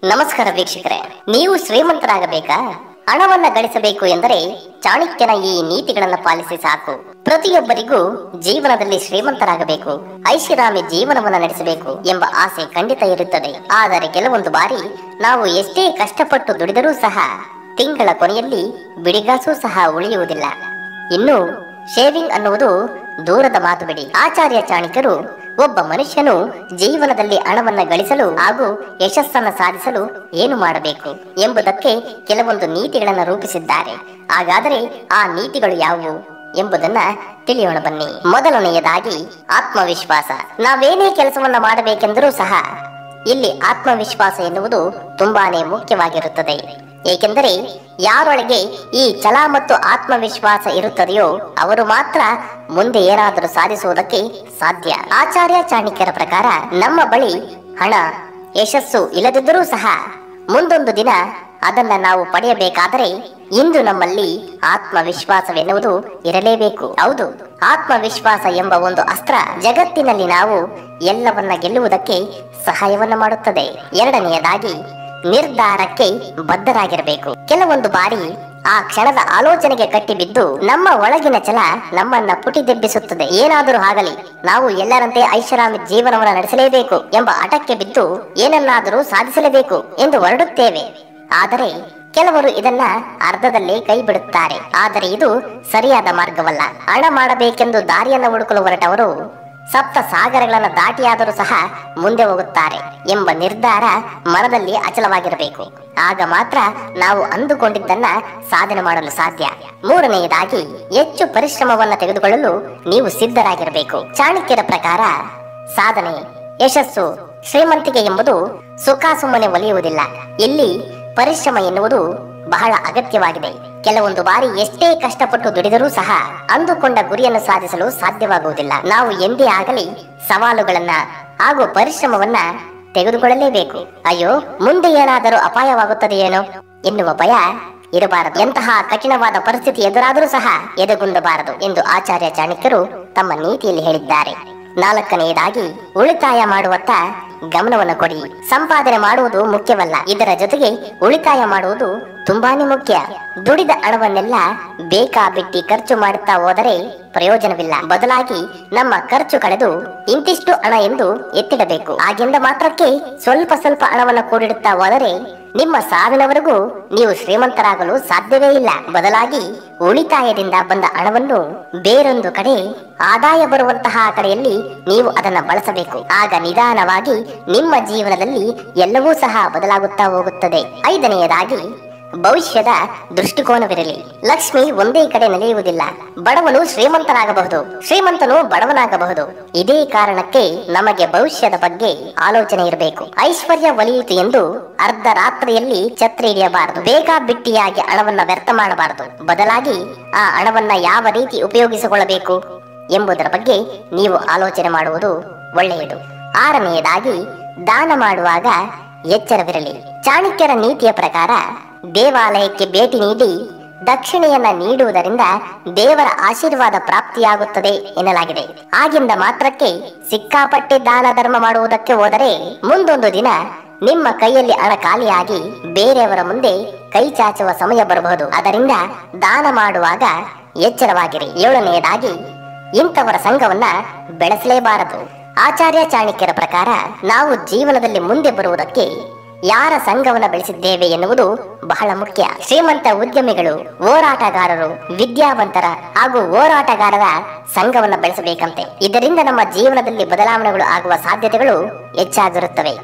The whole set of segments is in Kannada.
ನಮಸ್ಕಾರ ವೀಕ್ಷಕರೇ ನೀವು ಶ್ರೀಮಂತರಾಗಬೇಕಾ ಹಣವನ್ನ ಗಳಿಸಬೇಕು ಎಂದರೆ ಚಾಣಕ್ಯನ ಈ ನೀತಿಗಳನ್ನ ಪಾಲಿಸಿ ಸಾಕು ಪ್ರತಿಯೊಬ್ಬರಿಗೂ ಜೀವನದಲ್ಲಿ ಶ್ರೀಮಂತರಾಗಬೇಕು ಐಷಾರಾಮಿ ಜೀವನವನ್ನ ನಡೆಸಬೇಕು ಎಂಬ ಆಸೆ ಖಂಡಿತ ಇರುತ್ತದೆ ಆದರೆ ಕೆಲವೊಂದು ಬಾರಿ ನಾವು ಎಷ್ಟೇ ಕಷ್ಟಪಟ್ಟು ದುಡಿದರೂ ಸಹ ತಿಂಗಳ ಕೊನೆಯಲ್ಲಿ ಬಿಡಿಗಾಸು ಸಹ ಉಳಿಯುವುದಿಲ್ಲ ಇನ್ನು ಶೇವಿಂಗ್ ಅನ್ನುವುದು ದೂರದ ಮಾತು ಬಿಡಿ ಆಚಾರ್ಯ ಚಾಣಕ್ಯರು ಒಬ್ಬ ಮನುಷ್ಯನು ಜೀವನದಲ್ಲಿ ಹಣವನ್ನ ಗಳಿಸಲು ಹಾಗೂ ಯಶಸ್ಸನ್ನ ಸಾಧಿಸಲು ಏನು ಮಾಡಬೇಕು ಎಂಬುದಕ್ಕೆ ಕೆಲವೊಂದು ನೀತಿಗಳನ್ನ ರೂಪಿಸಿದ್ದಾರೆ ಹಾಗಾದರೆ ಆ ನೀತಿಗಳು ಯಾವುವು ಎಂಬುದನ್ನ ತಿಳಿಯೋಣ ಬನ್ನಿ ಮೊದಲನೆಯದಾಗಿ ಆತ್ಮವಿಶ್ವಾಸ ನಾವೇನೇ ಕೆಲಸವನ್ನ ಮಾಡಬೇಕೆಂದರೂ ಸಹ ಇಲ್ಲಿ ಆತ್ಮವಿಶ್ವಾಸ ಎನ್ನುವುದು ತುಂಬಾನೇ ಮುಖ್ಯವಾಗಿರುತ್ತದೆ ಏಕೆಂದರೆ ಯಾರೊಳಗೆ ಈ ಛಲ ಮತ್ತು ಆತ್ಮವಿಶ್ವಾಸ ಇರುತ್ತದೆಯೋ ಅವರು ಮಾತ್ರ ಮುಂದೆ ಏನಾದರೂ ಸಾಧಿಸುವುದಕ್ಕೆ ಸಾಧ್ಯ ಆಚಾರ್ಯ ಚಾಣಕ್ಯರ ಪ್ರಕಾರ ನಮ್ಮ ಬಳಿ ಹಣ ಯಶಸ್ಸು ಇಲ್ಲದಿದ್ದರೂ ಸಹ ಮುಂದೊಂದು ದಿನ ಅದನ್ನ ನಾವು ಪಡೆಯಬೇಕಾದರೆ ಇಂದು ನಮ್ಮಲ್ಲಿ ಆತ್ಮವಿಶ್ವಾಸವೆನ್ನುವುದು ಇರಲೇಬೇಕು ಹೌದು ಆತ್ಮವಿಶ್ವಾಸ ಎಂಬ ಒಂದು ಅಸ್ತ್ರ ಜಗತ್ತಿನಲ್ಲಿ ನಾವು ಎಲ್ಲವನ್ನ ಗೆಲ್ಲುವುದಕ್ಕೆ ಸಹಾಯವನ್ನ ಮಾಡುತ್ತದೆ ಎರಡನೆಯದಾಗಿ ನಿರ್ಧಾರಕ್ಕೆ ಬದ್ಧರಾಗಿರಬೇಕು ಕೆಲವೊಂದು ಬಾರಿ ಆ ಕ್ಷಣದ ಆಲೋಚನೆಗೆ ಕಟ್ಟಿಬಿದ್ದು ನಮ್ಮ ಒಳಗಿನ ಛಲ ನಮ್ಮನ್ನ ಪುಟಿದೆಬ್ಬಿಸುತ್ತದೆ ಏನಾದರೂ ಆಗಲಿ ನಾವು ಎಲ್ಲರಂತೆ ಐಷಾರಾಮಿ ಜೀವನವನ್ನು ನಡೆಸಲೇಬೇಕು ಎಂಬ ಹಠಕ್ಕೆ ಬಿದ್ದು ಏನನ್ನಾದರೂ ಸಾಧಿಸಲೇಬೇಕು ಎಂದು ಹೊರಡುತ್ತೇವೆ ಆದರೆ ಕೆಲವರು ಇದನ್ನ ಅರ್ಧದಲ್ಲೇ ಕೈ ಬಿಡುತ್ತಾರೆ ಆದರೆ ಇದು ಸರಿಯಾದ ಮಾರ್ಗವಲ್ಲ ಹಣ ಮಾಡಬೇಕೆಂದು ದಾರಿಯನ್ನು ಹುಡುಕಲು ಹೊರಟವರು ಸಪ್ತ ಸಾಗರಗಳನ್ನು ದಾಟಿಯಾದರೂ ಸಹ ಮುಂದೆ ಹೋಗುತ್ತಾರೆ ಎಂಬ ನಿರ್ಧಾರ ಮನದಲ್ಲಿ ಅಚಲವಾಗಿರಬೇಕು ಆಗ ಮಾತ್ರ ನಾವು ಅಂದುಕೊಂಡಿದ್ದನ್ನ ಸಾಧನೆ ಮಾಡಲು ಸಾಧ್ಯ ಮೂರನೆಯದಾಗಿ ಹೆಚ್ಚು ಪರಿಶ್ರಮವನ್ನ ತೆಗೆದುಕೊಳ್ಳಲು ನೀವು ಸಿದ್ಧರಾಗಿರಬೇಕು ಚಾಣಕ್ಯರ ಪ್ರಕಾರ ಸಾಧನೆ ಯಶಸ್ಸು ಶ್ರೀಮಂತಿಕೆ ಎಂಬುದು ಸುಖ ಸುಮ್ಮನೆ ಒಲಿಯುವುದಿಲ್ಲ ಇಲ್ಲಿ ಪರಿಶ್ರಮ ಎನ್ನುವುದು ಬಹಳ ಅಗತ್ಯವಾಗಿದೆ ಕೆಲವೊಂದು ಬಾರಿ ಎಷ್ಟೇ ಕಷ್ಟಪಟ್ಟು ದುಡಿದರೂ ಸಹ ಅಂದುಕೊಂಡ ಗುರಿಯನ್ನು ಸಾಧಿಸಲು ಸಾಧ್ಯವಾಗುವುದಿಲ್ಲ ನಾವು ಎಂದೇ ಆಗಲಿ ಸವಾಲುಗಳನ್ನ ಹಾಗೂ ಪರಿಶ್ರಮವನ್ನ ತೆಗೆದುಕೊಳ್ಳಲೇಬೇಕು ಅಯ್ಯೋ ಮುಂದೆ ಏನಾದರೂ ಅಪಾಯವಾಗುತ್ತದೆಯೇನೋ ಎನ್ನುವ ಭಯ ಇರಬಾರದು ಎಂತಹ ಕಠಿಣವಾದ ಪರಿಸ್ಥಿತಿ ಎದುರಾದರೂ ಸಹ ಎದೆಗುಂದಬಾರದು ಎಂದು ಆಚಾರ್ಯ ಚಾಣಕ್ಯರು ತಮ್ಮ ನೀತಿಯಲ್ಲಿ ಹೇಳಿದ್ದಾರೆ ನಾಲ್ಕನೆಯದಾಗಿ ಉಳಿತಾಯ ಮಾಡುವತ್ತ ಗಮನವನ್ನು ಕೊಡಿ ಸಂಪಾದನೆ ಮಾಡುವುದು ಮುಖ್ಯವಲ್ಲ ಇದರ ಜೊತೆಗೆ ಉಳಿತಾಯ ಮಾಡುವುದು ತುಂಬಾನೇ ಮುಖ್ಯ ದುಡಿದ ಹಣವನ್ನೆಲ್ಲ ಬೇಕಾಬಿಟ್ಟಿ ಖರ್ಚು ಮಾಡುತ್ತಾ ಹೋದರೆ ಪ್ರಯೋಜನವಿಲ್ಲ ಬದಲಾಗಿ ನಮ್ಮ ಖರ್ಚು ಕಳೆದು ಇಂತಿಷ್ಟು ಹಣ ಎಂದು ಎತ್ತಿಡಬೇಕು ಹಾಗೆಂದ ಮಾತ್ರಕ್ಕೆ ಸ್ವಲ್ಪ ಸ್ವಲ್ಪ ಹಣವನ್ನು ಕೂಡಿಡುತ್ತಾ ಹೋದರೆ ನಿಮ್ಮ ಸಾವಿನವರೆಗೂ ನೀವು ಶ್ರೀಮಂತರಾಗಲು ಸಾಧ್ಯವೇ ಇಲ್ಲ ಬದಲಾಗಿ ಉಳಿತಾಯದಿಂದ ಬಂದ ಹಣವನ್ನು ಬೇರೊಂದು ಕಡೆ ಆದಾಯ ಬರುವಂತಹ ಕಡೆಯಲ್ಲಿ ನೀವು ಅದನ್ನ ಬಳಸಬೇಕು ಆಗ ನಿಧಾನವಾಗಿ ನಿಮ್ಮ ಜೀವನದಲ್ಲಿ ಎಲ್ಲವೂ ಸಹ ಬದಲಾಗುತ್ತಾ ಹೋಗುತ್ತದೆ ಐದನೆಯದಾಗಿ ಭವಿಷ್ಯದ ದೃಷ್ಟಿಕೋನವಿರಲಿ ಲಕ್ಷ್ಮಿ ಒಂದೇ ಕಡೆ ನೆಲೆಯುವುದಿಲ್ಲ ಬಡವನು ಶ್ರೀಮಂತನಾಗಬಹುದು ಶ್ರೀಮಂತನು ಬಡವನಾಗಬಹುದು ಇದೇ ಕಾರಣಕ್ಕೆ ನಮಗೆ ಭವಿಷ್ಯದ ಬಗ್ಗೆ ಆಲೋಚನೆ ಇರಬೇಕು ಐಶ್ವರ್ಯ ಒಲಿಯಿತು ಎಂದು ಅರ್ಧ ರಾತ್ರಿಯಲ್ಲಿ ಛತ್ರಿ ಹಿಡಿಯಬಾರದು ಬೇಕಾಬಿಟ್ಟಿಯಾಗಿ ಹಣವನ್ನ ವ್ಯರ್ಥ ಮಾಡಬಾರದು ಬದಲಾಗಿ ಆ ಹಣವನ್ನ ಯಾವ ರೀತಿ ಉಪಯೋಗಿಸಿಕೊಳ್ಳಬೇಕು ಎಂಬುದರ ಬಗ್ಗೆ ನೀವು ಆಲೋಚನೆ ಮಾಡುವುದು ಒಳ್ಳೆಯದು ಆರನೆಯದಾಗಿ ದಾನ ಮಾಡುವಾಗ ಎಚ್ಚರವಿರಲಿ ಚಾಣಕ್ಯರ ನೀತಿಯ ಪ್ರಕಾರ ದೇವಾಲಯಕ್ಕೆ ಭೇಟಿ ನೀಡಿ ದಕ್ಷಿಣೆಯನ್ನ ನೀಡುವುದರಿಂದ ದೇವರ ಆಶೀರ್ವಾದ ಪ್ರಾಪ್ತಿಯಾಗುತ್ತದೆ ಎನ್ನಲಾಗಿದೆ ಆಗಿಂದ ಮಾತ್ರಕ್ಕೆ ಸಿಕ್ಕಾಪಟ್ಟೆ ದಾನ ಧರ್ಮ ಮಾಡುವುದಕ್ಕೆ ಹೋದರೆ ಮುಂದೊಂದು ದಿನ ನಿಮ್ಮ ಕೈಯಲ್ಲಿ ಹಣ ಖಾಲಿಯಾಗಿ ಬೇರೆಯವರ ಮುಂದೆ ಕೈ ಚಾಚುವ ಸಮಯ ಬರಬಹುದು ಅದರಿಂದ ದಾನ ಮಾಡುವಾಗ ಎಚ್ಚರವಾಗಿರಿ ಏಳನೆಯದಾಗಿ ಇಂಥವರ ಸಂಘವನ್ನ ಬೆಳೆಸಲೇಬಾರದು ಆಚಾರ್ಯ ಚಾಣಕ್ಯರ ಪ್ರಕಾರ ನಾವು ಜೀವನದಲ್ಲಿ ಮುಂದೆ ಬರುವುದಕ್ಕೆ ಯಾರ ಸಂಘವನ್ನ ಬೆಳೆಸಿದ್ದೇವೆ ಎನ್ನುವುದು ಬಹಳ ಮುಖ್ಯ ಶ್ರೀಮಂತ ಉದ್ಯಮಿಗಳು ಹೋರಾಟಗಾರರು ವಿದ್ಯಾವಂತರ ಹಾಗೂ ಹೋರಾಟಗಾರರ ಸಂಘವನ್ನ ಬೆಳೆಸಬೇಕಂತೆ ಇದರಿಂದ ನಮ್ಮ ಜೀವನದಲ್ಲಿ ಬದಲಾವಣೆಗಳು ಆಗುವ ಸಾಧ್ಯತೆಗಳು ಹೆಚ್ಚಾಗಿರುತ್ತವೆ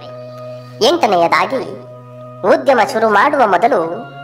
ಎಂಟನೆಯದಾಗಿ ಉದ್ಯಮ ಶುರು ಮಾಡುವ ಮೊದಲು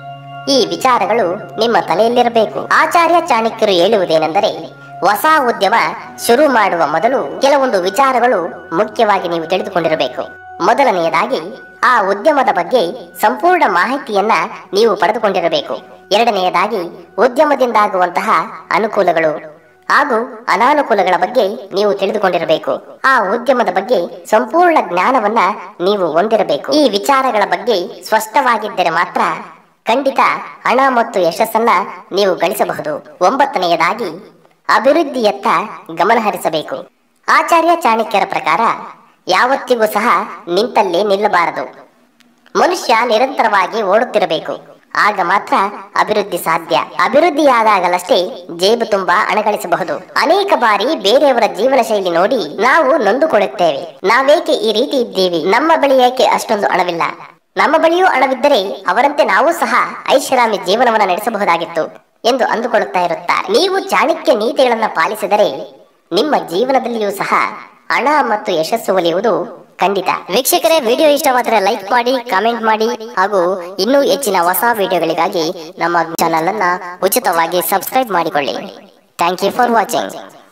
ಈ ವಿಚಾರಗಳು ನಿಮ್ಮ ತಲೆಯಲ್ಲಿರಬೇಕು ಆಚಾರ್ಯ ಚಾಣಕ್ಯರು ಹೇಳುವುದೇನೆಂದರೆ ಹೊಸ ಉದ್ಯಮ ಶುರು ಮಾಡುವ ಮೊದಲು ಕೆಲವೊಂದು ವಿಚಾರಗಳು ಮುಖ್ಯವಾಗಿ ನೀವು ತಿಳಿದುಕೊಂಡಿರಬೇಕು ಮೊದಲನೆಯದಾಗಿ ಆ ಉದ್ಯಮದ ಬಗ್ಗೆ ಸಂಪೂರ್ಣ ಮಾಹಿತಿಯನ್ನ ನೀವು ಪಡೆದುಕೊಂಡಿರಬೇಕು ಎರಡನೆಯದಾಗಿ ಉದ್ಯಮದಿಂದಾಗುವಂತಹ ಅನುಕೂಲಗಳು ಹಾಗೂ ಅನಾನುಕೂಲಗಳ ಬಗ್ಗೆ ನೀವು ತಿಳಿದುಕೊಂಡಿರಬೇಕು ಆ ಉದ್ಯಮದ ಬಗ್ಗೆ ಸಂಪೂರ್ಣ ಜ್ಞಾನವನ್ನ ನೀವು ಹೊಂದಿರಬೇಕು ಈ ವಿಚಾರಗಳ ಬಗ್ಗೆ ಸ್ಪಷ್ಟವಾಗಿದ್ದರೆ ಮಾತ್ರ ಖಂಡಿತ ಹಣ ಮತ್ತು ಯಶಸ್ಸನ್ನ ನೀವು ಗಳಿಸಬಹುದು ಒಂಬತ್ತನೆಯದಾಗಿ ಅಭಿವೃದ್ಧಿಯತ್ತ ಗಮನ ಹರಿಸಬೇಕು ಆಚಾರ್ಯ ಚಾಣಕ್ಯರ ಪ್ರಕಾರ ಯಾವತ್ತಿಗೂ ಸಹ ನಿಂತಲ್ಲಿ ನಿಲ್ಲಬಾರದು ಮನುಷ್ಯ ನಿರಂತರವಾಗಿ ಓಡುತ್ತಿರಬೇಕು ಆಗ ಮಾತ್ರ ಅಭಿವೃದ್ಧಿ ಸಾಧ್ಯ ಅಭಿವೃದ್ಧಿಯಾದಾಗಲಷ್ಟೇ ಜೇಬು ತುಂಬಾ ಹಣ ಗಳಿಸಬಹುದು ಅನೇಕ ಬಾರಿ ಬೇರೆಯವರ ಜೀವನ ಶೈಲಿ ನೋಡಿ ನಾವು ನೊಂದುಕೊಳ್ಳುತ್ತೇವೆ ನಾವೇಕೆ ಈ ರೀತಿ ಇದ್ದೀವಿ ನಮ್ಮ ಬಳಿ ಏಕೆ ಅಷ್ಟೊಂದು ಹಣವಿಲ್ಲ ನಮ್ಮ ಬಳಿಯೂ ಹಣವಿದ್ದರೆ ಅವರಂತೆ ನಾವು ಸಹ ಐಷಾರಾಮಿ ಜೀವನವನ್ನು ನಡೆಸಬಹುದಾಗಿತ್ತು ಎಂದು ಅಂದುಕೊಳ್ಳುತ್ತಾ ಇರುತ್ತಾರೆ ನೀವು ಚಾಣಕ್ಯ ನೀತಿಗಳನ್ನ ಪಾಲಿಸಿದರೆ ನಿಮ್ಮ ಜೀವನದಲ್ಲಿಯೂ ಸಹ ಹಣ ಮತ್ತು ಯಶಸ್ಸು ಒಲಿಯುವುದು ಖಂಡಿತ ವೀಕ್ಷಕರೇ ವಿಡಿಯೋ ಇಷ್ಟವಾದರೆ ಲೈಕ್ ಮಾಡಿ ಕಾಮೆಂಟ್ ಮಾಡಿ ಹಾಗೂ ಇನ್ನೂ ಹೆಚ್ಚಿನ ಹೊಸ ವಿಡಿಯೋಗಳಿಗಾಗಿ ನಮ್ಮ ಚಾನಲ್ ಅನ್ನ ಉಚಿತವಾಗಿ ಸಬ್ಸ್ಕ್ರೈಬ್ ಮಾಡಿಕೊಳ್ಳಿ ಥ್ಯಾಂಕ್ ಯು ಫಾರ್ ವಾಚಿಂಗ್